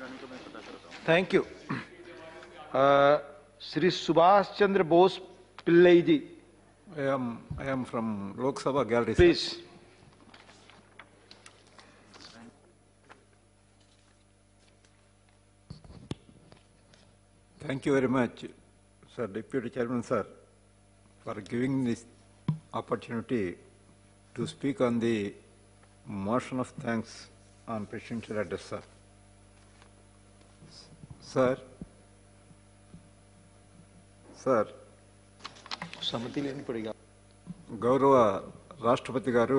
Thank you. Uh, Sri Subhash Chandra Bose Pillai ji, I am, I am from Lok Sabha Gallery. sir. please. Thank you very much, Sir Deputy Chairman, sir, for giving this opportunity to speak on the motion of thanks on presidential address, sir. Sir, sir, Samati leni padega. గౌరవ రాష్ట్రపతి గారు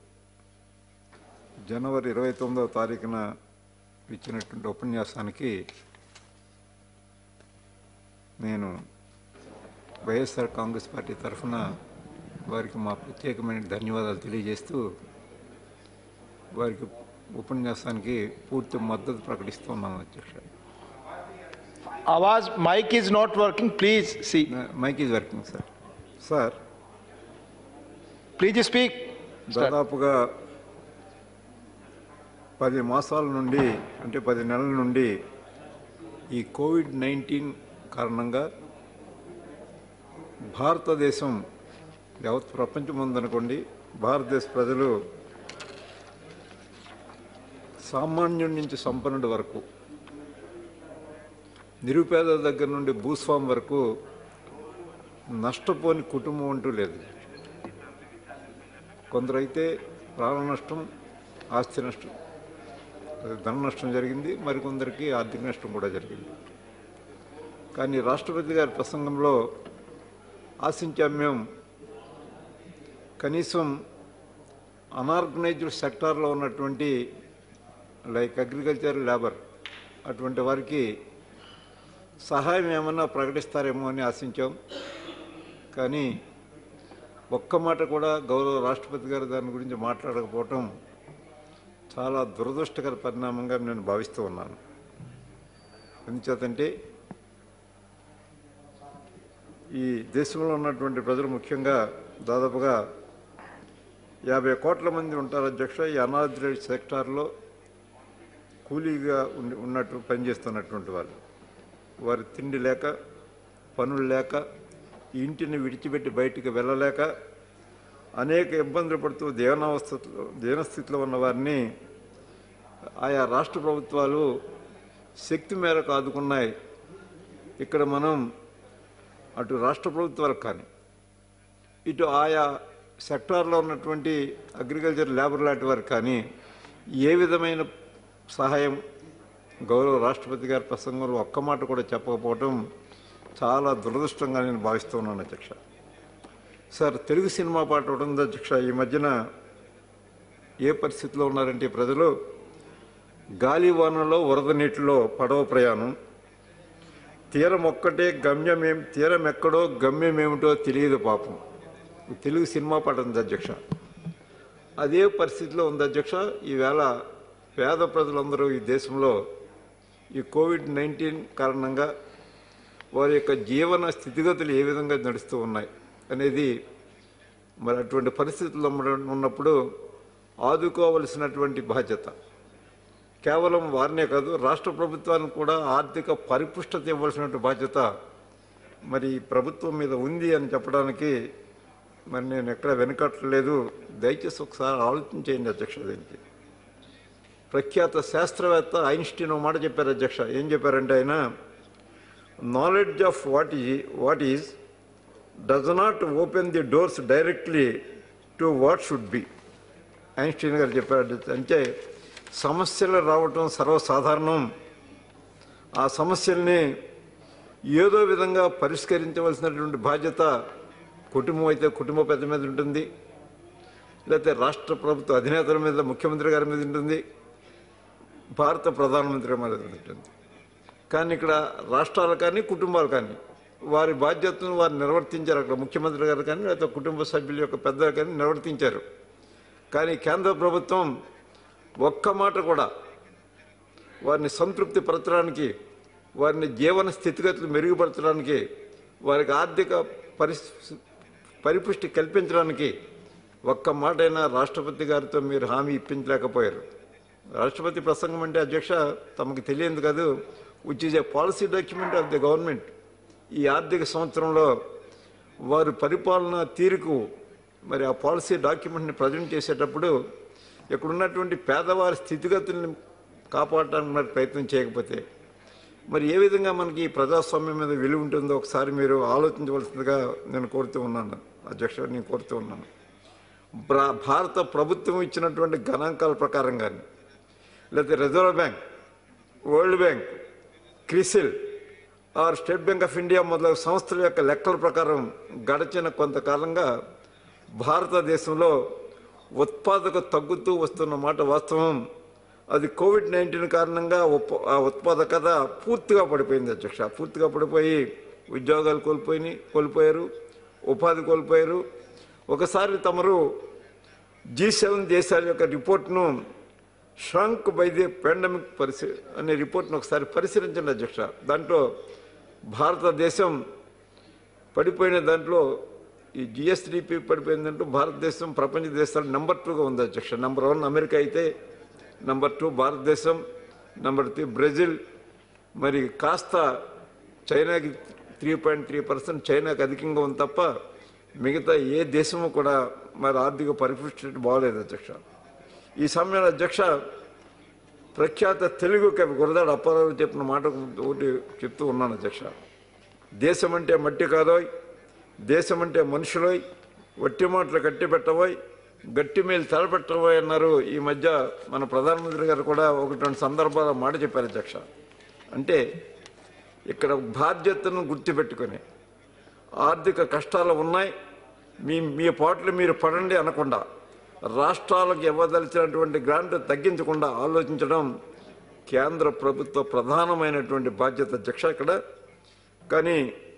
జనవరి ఇరవై తొమ్మిదవ తారీఖున ఇచ్చినటువంటి ఉపన్యాసానికి నేను YSR Congress party తరఫున వారికి మా ప్రత్యేకమైన ధన్యవాదాలు తెలియజేస్తూ వారికి ఉపన్యాసానికి పూర్తి మద్దతు ప్రకటిస్తున్నాను అధ్యక్ష Awaz, mic is not working, please see. Mike is working sir sir Please speak. Start. దాదాపుగా పది మాసాల నుండి అంటే పది నెలల నుండి ఈ కోవిడ్ నైన్టీన్ కారణంగా భారతదేశం యావత్ ప్రపంచం ఉందనుకోండి భారతదేశ ప్రజలు సామాన్యుడి నుంచి సంపన్నుడి వరకు నిరుపేద దగ్గర నుండి భూస్వామి వరకు నష్టపోని కుటుంబం అంటూ లేదు కొందరైతే ప్రాణ నష్టం ఆస్తి నష్టం అది ధన నష్టం జరిగింది మరికొందరికి ఆర్థిక నష్టం కూడా జరిగింది కానీ రాష్ట్రపతి గారి ప్రసంగంలో ఆశించాం మేము కనీసం అనార్గనైజ్డ్ సెక్టార్లో ఉన్నటువంటి లైక్ అగ్రికల్చర్ లేబర్ అటువంటి వారికి సహాయం ఏమన్నా ప్రకటిస్తారేమో అని ఆశించాం కానీ ఒక్క మాట కూడా గౌరవ రాష్ట్రపతి గారు దాని గురించి మాట్లాడకపోవటం చాలా దురదృష్టకర పరిణామంగా నేను భావిస్తూ ఉన్నాను ఎందుచేతంటే ఈ దేశంలో ఉన్నటువంటి ప్రజలు ముఖ్యంగా దాదాపుగా యాభై కోట్ల మంది ఉంటారు అధ్యక్ష ఈ అనాథరైజ్ సెక్టార్లో కూలీగా ఉండి ఉన్నట్టు పనిచేస్తున్నటువంటి వాళ్ళు వారి తిండి లేక పనులు లేక ఇంటిని విడిచిపెట్టి బయటికి వెళ్ళలేక అనేక ఇబ్బందులు పడుతూ దేవనావస్థలో దీనస్థితిలో ఉన్న వారిని ఆయా రాష్ట్ర ప్రభుత్వాలు శక్తి మేరకు ఆదుకున్నాయి ఇక్కడ మనం అటు రాష్ట్ర ప్రభుత్వాలకు కానీ ఇటు ఆయా సెక్టార్లో ఉన్నటువంటి అగ్రికల్చర్ లేబర్ లాంటి వారికి కానీ ఏ విధమైన సహాయం గౌరవ రాష్ట్రపతి గారి ప్రసంగంలో ఒక్క మాట కూడా చెప్పకపోవటం చాలా దురదృష్టంగా నేను భావిస్తున్నాను అధ్యక్ష సార్ తెలుగు సినిమా పాట ఒకటి ఉంది అధ్యక్ష ఈ మధ్యన ఏ పరిస్థితిలో ఉన్నారంటే ఈ ప్రజలు గాలివానలో వరద నీటిలో పడవ ప్రయాణం తీరం ఒక్కటే గమ్యమేం తీరం ఎక్కడో గమ్యమేమిటో తెలియదు పాపం ఈ తెలుగు సినిమా పాట ఉంది అధ్యక్ష అదే పరిస్థితిలో ఉంది అధ్యక్ష ఈవేళ పేద ప్రజలందరూ ఈ దేశంలో ఈ కోవిడ్ నైన్టీన్ కారణంగా వారి యొక్క జీవన స్థితిగతులు ఏ విధంగా నడుస్తూ ఉన్నాయి అనేది మరి అటువంటి పరిస్థితుల్లో ఉన్న- ఉన్నప్పుడు ఆదుకోవలసినటువంటి బాధ్యత కేవలం వారినే కాదు రాష్ట్ర ప్రభుత్వానికి కూడా ఆర్థిక పరిపుష్టత ఇవ్వాల్సినటువంటి బాధ్యత మరి ఈ ప్రభుత్వం మీద ఉంది అని చెప్పడానికి మరి నేను ఎక్కడ వెనకట్లేదు దయచేసి ఒకసారి ఆలోచించేయండి అధ్యక్ష దీనికి ప్రఖ్యాత శాస్త్రవేత్త ఐన్స్టీన్ ఒక మాట చెప్పారు అధ్యక్ష ఏం చెప్పారంటే ఆయన నాలెడ్జ్ ఆఫ్ వాట్ ఈ what is does not open the doors directly to what should be Einstein garu చెప్పారు అధ్యక్ష. అంటే సమస్యలు రావటం సర్వసాధారణం ఆ సమస్యల్ని ఏదో విధంగా పరిష్కరించవలసినటువంటి బాధ్యత కుటుంబం అయితే కుటుంబ పెద్ద మీద ఉంటుంది లేకపోతే రాష్ట్ర ప్రభుత్వ అధినేతల మీద ముఖ్యమంత్రి గారి మీద ఉంటుంది భారత ప్రధానమంత్రి మీద ఉంటుంది కానీ ఇక్కడ రాష్ట్రాలు కానీ కుటుంబాలు కానీ వారి బాధ్యతను వారు నిర్వర్తించారు అక్కడ ముఖ్యమంత్రి గారు కానీ లేకపోతే కుటుంబ సభ్యుల యొక్క పెద్దలు కానీ నిర్వర్తించారు కానీ కేంద్ర ప్రభుత్వం ఒక్క మాట కూడా వారిని సంతృప్తి పరచడానికి వారిని జీవన స్థితిగతులు మెరుగుపరచడానికి వారికి ఆర్థిక పరిస్థితి పరిపుష్టి కల్పించడానికి ఒక్క మాటైనా రాష్ట్రపతి గారితో మీరు హామీ ఇప్పించలేకపోయారు రాష్ట్రపతి ప్రసంగం అంటే అధ్యక్ష తమకు తెలియదు కాదు which is a policy document of the government ఈ ఆర్థిక సంవత్సరంలో వారు పరిపాలన తీరుకు మరి ఆ పాలసీ డాక్యుమెంట్ని ప్రజెంట్ చేసేటప్పుడు ఇక్కడ ఉన్నటువంటి పేదవారి స్థితిగతుల్ని కాపాడటానికి మరి ప్రయత్నం చేయకపోతే మరి ఏ విధంగా మనకి ఈ ప్రజాస్వామ్యం మీద విలువ ఉంటుందో ఒకసారి మీరు ఆలోచించవలసిందిగా నేను కోరుతూ ఉన్నాను అధ్యక్ష నేను కోరుతూ ఉన్నాను బ్రా- భారత ప్రభుత్వం ఇచ్చినటువంటి గణాంకాల ప్రకారం కానీ లేకపోతే reserve bank world bank CRISIL or state bank of India మొదలగు సంస్థల యొక్క లెక్కల ప్రకారం గడిచిన కొంతకాలంగా భారతదేశంలో ఉత్పాదక తగ్గుతూ వస్తున్న మాట వాస్తవం అది కోవిడ్ నైన్టీన్ కారణంగా ఉప్- ఆ ఉత్పాదకత పూర్తిగా పడిపోయింది అధ్యక్ష పూర్తిగా పడిపోయి ఉద్యోగాలు కోల్పోయి కోల్పోయారు ఉపాధి కోల్పోయారు ఒకసారి తమరు జీ సెవెన్ దేశాల యొక్క రిపోర్ట్ను షంక్ బై ది పాండమిక్ పరిశీ అనే రిపోర్ట్ను ఒకసారి పరిశీలించండి అధ్యక్ష దాంట్లో భారతదేశం పడిపోయిన దాంట్లో ఈ జిఎస్డిపి పడిపోయిన దాంట్లో భారతదేశం ప్రపంచ దేశాలు నెంబర్ టూగా ఉంది అధ్యక్ష నెంబర్ వన్ అమెరికా అయితే నెంబర్ టూ భారతదేశం నెంబర్ త్రీ బ్రెజిల్ మరి కాస్త చైనాకి త్రీ పాయింట్ త్రీ పర్సెంట్ చైనాకి అధికంగా ఉంది తప్ప మిగతా ఏ దేశము కూడా మరి ఆర్థిక పరిపుష్టి బాగలేదు అధ్యక్ష ఈ సమయంలో అధ్యక్ష ప్రఖ్యాత తెలుగు కవి గురదాడు అప్పారావు చెప్పిన మాట ఒకటి చెప్తూ ఉన్నాను అధ్యక్ష దేశం అంటే మట్టి కాదోయ్ దేశం అంటే మనుషులోయ్ వట్టి మాటలు కట్టి పెట్టబోయ్ గట్టి మేలు తలపెట్టబోయ్ అన్నారు ఈ మధ్య మన ప్రధానమంత్రి గారు కూడా ఒకటి రెండు సందర్భాల మాట చెప్పారు అధ్యక్ష అంటే ఇక్కడ బాధ్యతను గుర్తుపెట్టుకొని ఆర్థిక కష్టాలు ఉన్నాయి మీ మీ పాటలు మీరు పడండి అనకుండా రాష్ట్రాలకు ఇవ్వదలిచినటువంటి గ్రాంట్ తగ్గించకుండా ఆలోచించడం కేంద్ర ప్రభుత్వ ప్రధానమైనటువంటి బాధ్యత అధ్యక్ష ఇక్కడ కానీ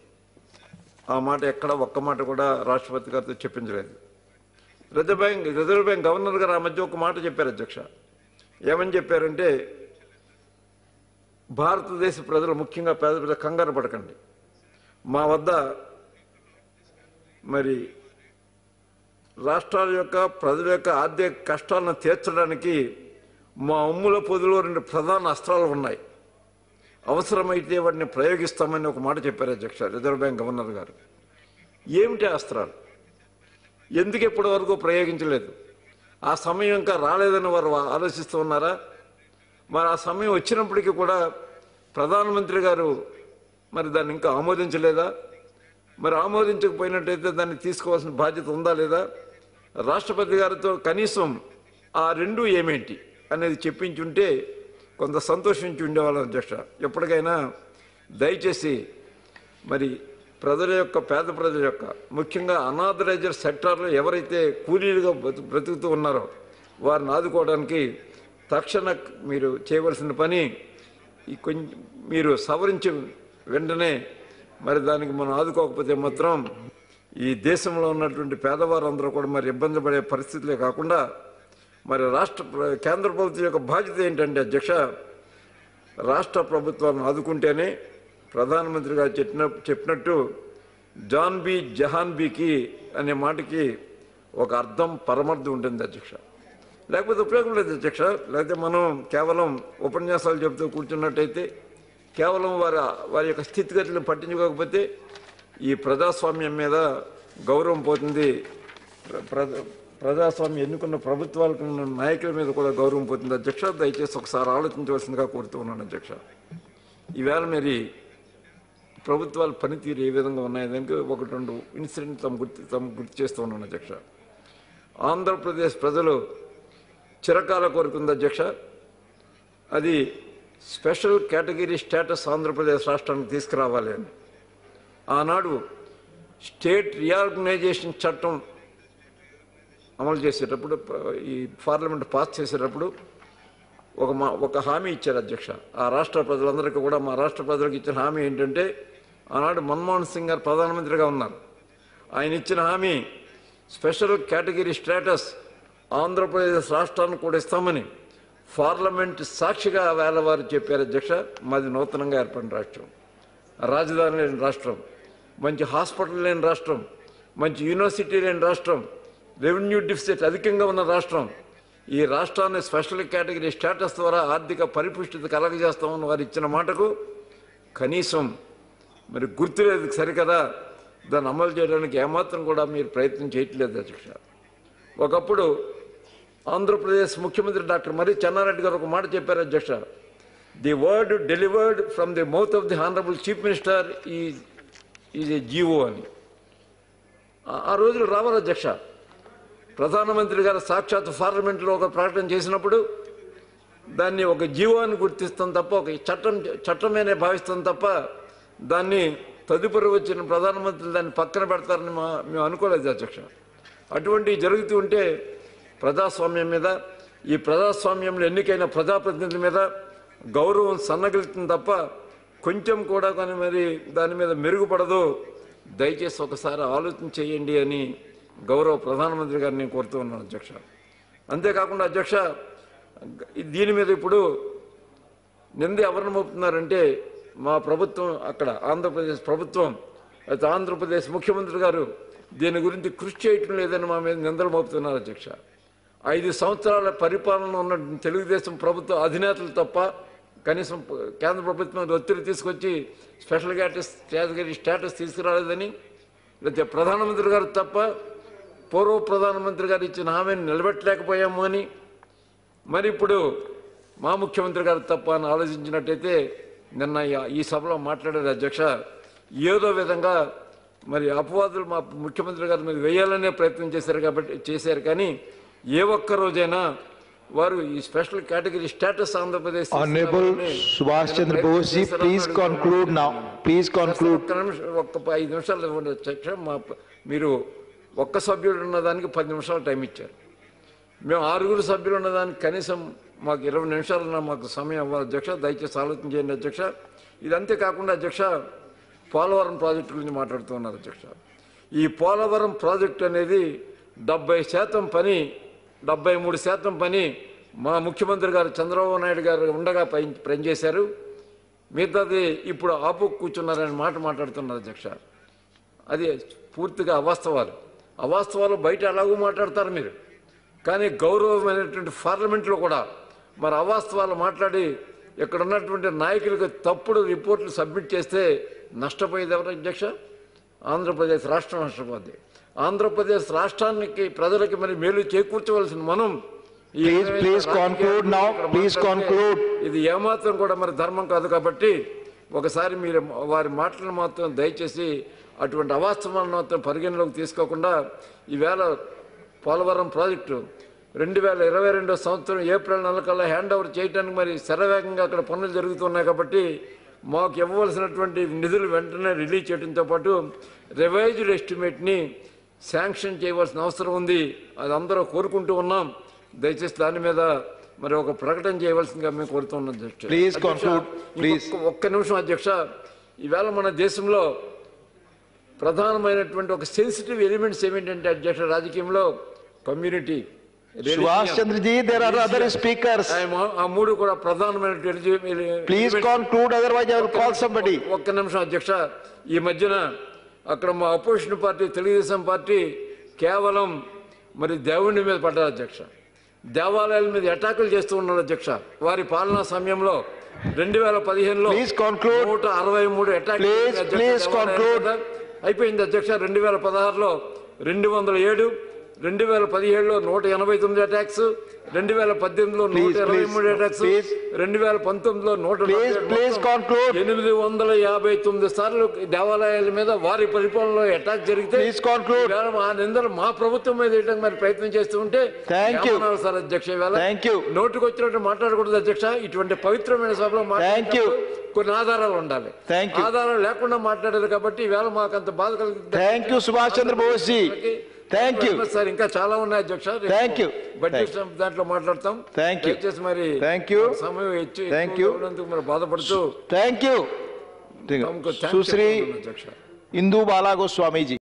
ఆ మాట ఎక్కడ ఒక్క మాట కూడా రాష్ట్రపతి గారితో చెప్పించలేదు reserve bank reserve bank governor garu ఆ మధ్య ఒక మాట చెప్పారు అధ్యక్ష ఏమని చెప్పారంటే భారతదేశ ప్రజలు ముఖ్యంగా పేద ప్రజలు కంగారు పడకండి మా వద్ద మరి రాష్ట్రాల యొక్క ప్రజల యొక్క ఆర్థిక కష్టాలను తీర్చడానికి మా అమ్ముల పొదిలో రెండు ప్రధాన అస్త్రాలు ఉన్నాయి అవసరమైతే వాటిని ప్రయోగిస్తామని ఒక మాట చెప్పారు అధ్యక్ష రిజర్వ్ బ్యాంక్ గవర్నర్ గారు ఏమిటి ఆ అస్త్రాలు ఎందుకు ఇప్పటి వరకు ప్రయోగించలేదు ఆ సమయం ఇంకా రాలేదని వారు ఆలోచిస్తూ ఉన్నారా మరి ఆ సమయం వచ్చినప్పటికీ కూడా ప్రధానమంత్రి గారు మరి దాన్ని ఇంకా ఆమోదించలేదా మరి ఆమోదించకపోయినట్టయితే దాన్ని తీసుకోవాల్సిన బాధ్యత ఉందా లేదా రాష్ట్రపతి గారితో కనీసం ఆ రెండు ఏమేంటి అనేది చెప్పించుంటే కొంత సంతోషించి ఉండేవాళ్ళం అధ్యక్ష ఎప్పటికైనా దయచేసి మరి ప్రజల యొక్క పేద ప్రజల యొక్క ముఖ్యంగా అనాథరైజర్ సెక్టార్లో ఎవరైతే కూలీలుగా బ్రతు బ్రతుకుతూ ఉన్నారో వారిని ఆదుకోవడానికి తక్షణ మీరు చేయవలసిన పని ఈ కొంచెం మీరు సవరించి వెంటనే మరి దానికి మనం ఆదుకోకపోతే మాత్రం ఈ దేశంలో ఉన్నటువంటి పేదవారందరూ కూడా మరి ఇబ్బంది పడే పరిస్థితులే కాకుండా మరి రాష్ట్ర ప్ర- కేంద్ర ప్రభుత్వం యొక్క బాధ్యత ఏంటంటే అధ్యక్ష రాష్ట్ర ప్రభుత్వాలను ఆదుకుంటేనే ప్రధానమంత్రి గారు చెప్పిన చెప్పినట్టు జాన్ బి జహాన్ బీకి అనే మాటకి ఒక అర్థం పరమార్థం ఉంటుంది అధ్యక్ష లేకపోతే ఉపయోగం లేదు అధ్యక్ష లేకపోతే మనం కేవలం ఉపన్యాసాలు చెబుతూ కూర్చున్నట్టయితే కేవలం వారి వారి యొక్క స్థితిగతులను పట్టించుకోకపోతే ఈ ప్రజాస్వామ్యం మీద గౌరవం పోతుంది ప్ర- ప్ర- ప్రజాస్వామ్యం ఎన్నుకున్న ప్రభుత్వాలకు ఉన్న నాయకుల మీద కూడా గౌరవం పోతుంది అధ్యక్ష దయచేసి ఒకసారి ఆలోచించవలసిందిగా కోరుతూ ఉన్నాను అధ్యక్ష ఈవేళ మరి ప్రభుత్వాల పనితీరు ఏ విధంగా ఉన్నాయి దానికి ఒకటి రెండు ఇన్సిడెంట్ తమ గుర్తు తమ గుర్తు చేస్తూ ఉన్నాను అధ్యక్ష ఆంధ్రప్రదేశ్ ప్రజలు చిరకాల కోరుకుంది అధ్యక్ష అది స్పెషల్ కేటగిరీ స్టేటస్ ఆంధ్రప్రదేశ్ రాష్ట్రానికి తీసుకురావాలి అని ఆనాడు స్టేట్ రీఆర్గనైజేషన్ చట్టం అమలు చేసేటప్పుడు ప- ఈ పార్లమెంట్ పాస్ చేసేటప్పుడు ఒక మా ఒక హామీ ఇచ్చారు అధ్యక్ష ఆ రాష్ట్ర ప్రజలందరికీ కూడా మా రాష్ట్ర ప్రజలకు ఇచ్చిన హామీ ఏంటంటే ఆనాడు మన్మోహన్ సింగ్ గారు ప్రధానమంత్రిగా ఉన్నారు ఆయన ఇచ్చిన హామీ స్పెషల్ కేటగిరీ స్టేటస్ ఆంధ్రప్రదేశ్ రాష్ట్రానికి కూడా ఇస్తామని పార్లమెంట్ సాక్షిగా వేళ వారు చెప్పారు అధ్యక్ష మాది నూతనంగా ఏర్పడిన రాష్ట్రం రాజధాని లేని రాష్ట్రం మంచి హాస్పిటల్ లేని రాష్ట్రం మంచి యూనివర్సిటీ లేని రాష్ట్రం రెవెన్యూ డిఫిసిట్ అధికంగా ఉన్న రాష్ట్రం ఈ రాష్ట్రాన్ని స్పెషల్ కేటగిరీ స్టేటస్ ద్వారా ఆర్థిక పరిపుష్టిత కలగజేస్తామని వారు ఇచ్చిన మాటకు కనీసం మరి గుర్తులేదు సరికదా దాన్ని అమలు చేయడానికి ఏమాత్రం కూడా మీరు ప్రయత్నం చేయట్లేదు అధ్యక్ష ఒకప్పుడు ఆంధ్రప్రదేశ్ ముఖ్యమంత్రి డాక్టర్ మరి చెన్నారెడ్డి గారు ఒక మాట చెప్పారు అధ్యక్ష the word delivered from the mouth of the honourable chief minister ఈ ఈజ్ ఏ జీవో అని ఆ- ఆ రోజులు రావాలి అధ్యక్ష ప్రధానమంత్రి గారు సాక్షాత్ పార్లమెంట్లో ఒక ప్రకటన చేసినప్పుడు దాన్ని ఒక జీవాన్ని గుర్తిస్తాం తప్ప ఒక చట్టం చట్టమేనే భావిస్తాం తప్ప దాన్ని తదుపరి వచ్చిన ప్రధానమంత్రి దాన్ని పక్కన పెడతారని మా మేము అనుకోలేదు అధ్యక్ష అటువంటివి జరుగుతూ ఉంటే ప్రజాస్వామ్యం మీద ఈ ప్రజాస్వామ్యంలో ఎన్నికైన ప్రజాప్రతినిధుల మీద గౌరవం సన్నగిలుతుంది తప్ప కొంచెం కూడా కానీ మరి దాని మీద మెరుగుపడదు దయచేసి ఒకసారి ఆలోచన చేయండి అని గౌరవ ప్రధానమంత్రి గారిని నేను కోరుతూ ఉన్నాను అధ్యక్ష అంతేకాకుండా అధ్యక్ష దీని మీద ఇప్పుడు నింద ఎవరిని మోపుతున్నారంటే మా ప్రభుత్వం అక్కడ ఆంధ్రప్రదేశ్ ప్రభుత్వం అయితే ఆంధ్రప్రదేశ్ ముఖ్యమంత్రి గారు దీని గురించి కృషి చేయటం లేదని మా మీద నిందలు మోపుతున్నారు అధ్యక్ష ఐదు సంవత్సరాల పరిపాలన ఉన్న తెలుగుదేశం ప్రభుత్వ అధినేతలు తప్ప కనీసం ప- కేంద్ర ప్రభుత్వం మీద ఒత్తిడి తీసుకొచ్చి స్పెషల్ కేటస్ కేటగిరీ స్టేటస్ తీసుకురాలేదని లేకపోతే ప్రధానమంత్రి గారు తప్ప పూర్వ ప్రధానమంత్రి గారు ఇచ్చిన హామీని నిలబెట్టలేకపోయాము అని మరి ఇప్పుడు మా ముఖ్యమంత్రి గారు తప్ప అని ఆలోచించినట్టయితే నిన్న ఈ- ఈ సభలో మాట్లాడారు అధ్యక్ష ఏదో విధంగా మరి అపవాదులు మా ముఖ్యమంత్రి గారి మీద వేయాలనే ప్రయత్నం చేశారు కాబట్టి చేశారు కానీ ఏ ఒక్క రోజైనా వారు ఈ special category status Andhra Pradesh Honorable తీసుకురావాలని Subhash Chandra Bose ji, చేశారని please అడుగుతున్నాను. conclude now. Please conclude. ఒక్క నిమిషం ఒక్క ప- ఐదు నిమిషాలు ఇవ్వండి అధ్యక్ష మా ప- మీరు ఒక్క సభ్యుడు ఉన్నదానికి పది నిమిషాలు టైం ఇచ్చారు మేము ఆరుగురు సభ్యులు ఉన్నదానికి కనీసం మాకు ఇరవై నిమిషాలన్నా మాకు సమయం ఇవ్వాలి అధ్యక్ష దయచేసి ఆలోచన చేయండి అధ్యక్ష ఇది అంతేకాకుండా అధ్యక్ష పోలవరం ప్రాజెక్టు గురించి మాట్లాడుతున్నారు అధ్యక్ష ఈ పోలవరం ప్రాజెక్ట్ అనేది డెబ్బై శాతం పని డెబ్బై మూడు శాతం పని మా ముఖ్యమంత్రి గారు చంద్రబాబు నాయుడు గారు ఉండగా పని పనిచేశారు మిగతాది ఇప్పుడు ఆపు కూర్చున్నారనే మాట మాట్లాడుతున్నారు అధ్యక్ష అది పూర్తిగా అవాస్తవాలు అవాస్తవాలు బయట ఎలాగో మాట్లాడతారు మీరు కానీ గౌరవమైనటువంటి పార్లమెంట్లో కూడా మరి అవాస్తవాలు మాట్లాడి ఇక్కడ ఉన్నటువంటి నాయకులకు తప్పుడు రిపోర్ట్లు సబ్మిట్ చేస్తే నష్టపోయేది ఎవరు అధ్యక్ష ఆంధ్రప్రదేశ్ రాష్ట్రం నష్టపోద్ది ఆంధ్రప్రదేశ్ రాష్ట్రానికి ప్రజలకి మరి మేలు చేకూర్చవలసిన మనం ఈ Please, విధమైన please రాజకీయాలు conclude now. ఇక్కడ Please మాట్లాడితే conclude. ఇది ఏమాత్రం కూడా మరి ధర్మం కాదు కాబట్టి ఒకసారి మీరు వారి మాటలను మాత్రం దయచేసి అటువంటి అవాస్తవాలను మాత్రం పరిగణలోకి తీసుకోకుండా ఈవేళ పోలవరం ప్రాజెక్టు రెండు వేల ఇరవై రెండో సంవత్సరం ఏప్రిల్ నెల కల్లా హ్యాండ్ ఓవర్ చేయడానికి మరి శరవేగంగా అక్కడ పనులు జరుగుతున్నాయి కాబట్టి మాకు ఇవ్వవలసినటువంటి నిధులు వెంటనే రిలీజ్ చేయడంతో పాటు రివైజ్డ్ ఎస్టిమేట్ని శాంక్షన్ చేయవలసిన అవసరం ఉంది అది అందరూ కోరుకుంటూ ఉన్నాం దయచేసి దాని మీద మరి ఒక ప్రకటన చేయవలసిందిగా మేము కోరుతున్నాం అధ్యక్ష Please అధ్యక్ష, conclude, please. ఇంకొక- ఒక్క నిమిషం అధ్యక్ష ఈవేళ మన దేశంలో ప్రధానమైనటువంటి ఒక సెన్సిటివ్ ఎలిమెంట్స్ ఏమిటంటే అధ్యక్ష రాజకీయంలో community Subhash Chandra ji, there are other speakers. ఆ మూడు కూడా ప్రధానమైనటువంటి Please conclude, otherwise I will call somebody. ఒక్క నిమిషం అధ్యక్ష ఈ మధ్యన అక్కడ మా అపోజిషన్ పార్టీ తెలుగుదేశం పార్టీ కేవలం మరి దేవుని మీద పడ్డారు అధ్యక్ష దేవాలయాల మీద అటాకులు చేస్తూ ఉన్నారు అధ్యక్ష వారి పాలనా సమయంలో రెండు వేల పదిహేనులో Please conclude. నూట అరవై మూడు అటాక్ Please, please conclude. అయిపోయింది అధ్యక్ష రెండు వేల పదహారులో రెండు వందల ఏడు రెండు వేల పదిహేడులో నూట ఎనభై తొమ్మిది అటాక్స్ రెండు వేల పద్దెనిమిదిలో నూట Please, ఇరవై please, మూడు అటాక్స్ please. రెండు వేల పంతొమ్మిదిలో నూట Please, నలభై ఏడు please మొత్తం conclude. ఎనిమిది వందల యాభై తొమ్మిది సార్లు దేవాలయాల మీద వారి పరిపాలనలో అటాక్ జరిగితే Please conclude. ఈవేళ మా నిందలు మా ప్రభుత్వం మీద వేయడానికి మరి ప్రయత్నం చేస్తూ ఉంటే Thank you. ఏమనాలి సార్ అధ్యక్ష ఈవేళ Thank you. నోటికి వచ్చినట్టు మాట్లాడకూడదు అధ్యక్ష ఇటువంటి పవిత్రమైన సభలో Thank you. మాట్లాడేటప్పుడు కొన్ని ఆధారాలు ఉండాలి Thank you. ఆధారాలు లేకుండా మాట్లాడారు కాబట్టి ఈవేళ మాకు అంత బాధ కలుగుతుంది Thank you, Subhash Chandra Bose ji. Thank you. Sir ఇంకా చాలా ఉన్నాయి అధ్యక్ష రేపు Thank you. బడ్జెట్ దాంట్లో మాట్లాడతాం Thank you. దయచేసి మరి Thank you. సమయం ಹೆಚ್ಚು Thank ఎక్కువగా you. ఉన్నందుకు మరి బాధపడుతూ Thank you. తమకు థాంక్స్ Susri చెప్తున్నాను అధ్యక్ష Indu Bala Goswami ji.